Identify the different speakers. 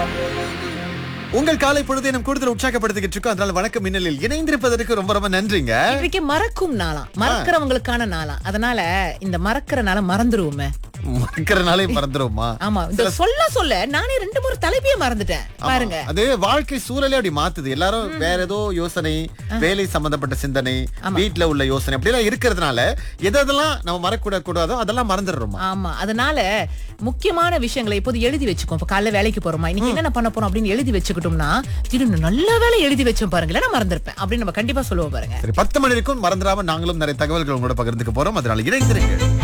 Speaker 1: உங்கள் காலை பொழுதை நம் கூடுதல் உற்சாகப்படுத்திக்கிட்டு இருக்கோம் அதனால வணக்கம் மின்னலில் இணைந்திருப்பதற்கு ரொம்ப ரொம்ப நன்றிங்க
Speaker 2: இன்றைக்கு மறக்கும் நாளாம் மறக்கிறவங்களுக்கான நாளாம் அதனால இந்த மறக்கிற நாள மறந்துருவோமே
Speaker 1: மறக்கிறனாலே மறந்துருவோமா
Speaker 2: ஆமா இந்த சொல்ல சொல்ல நானே ரெண்டு மூணு தலைப்பையே மறந்துட்டேன் பாருங்க
Speaker 1: அது வாழ்க்கை சூழலே அப்படி மாத்துது எல்லாரும் வேற ஏதோ யோசனை வேலை சம்பந்தப்பட்ட சிந்தனை வீட்ல உள்ள யோசனை அப்படி எல்லாம் இருக்கிறதுனால எதெல்லாம் நம்ம மறக்கூட கூடாதோ அதெல்லாம் மறந்துடுறோமா
Speaker 2: ஆமா அதனால முக்கியமான விஷயங்களை இப்போது எழுதி வச்சுக்கோ இப்ப காலைல வேலைக்கு போறோமா இன்னைக்கு என்னென்ன பண்ண போறோம் அப்படின்னு எழுதி வச்சுக்கிட்டோம்னா திடீர்னு நல்ல வேலை எழுதி வச்சோம் பாருங்களேன் நான் மறந்திருப்பேன் அப்படின்னு நம்ம கண்டிப்பா சொல்லுவோம் பாருங்க
Speaker 1: சரி பத்து மணி வரைக்கும் மறந்துடாம நாங்களும் நிறைய தகவல்கள் உங்களோட பகிர்ந்துக்க போறோம் அதனால இணைந்திருங்க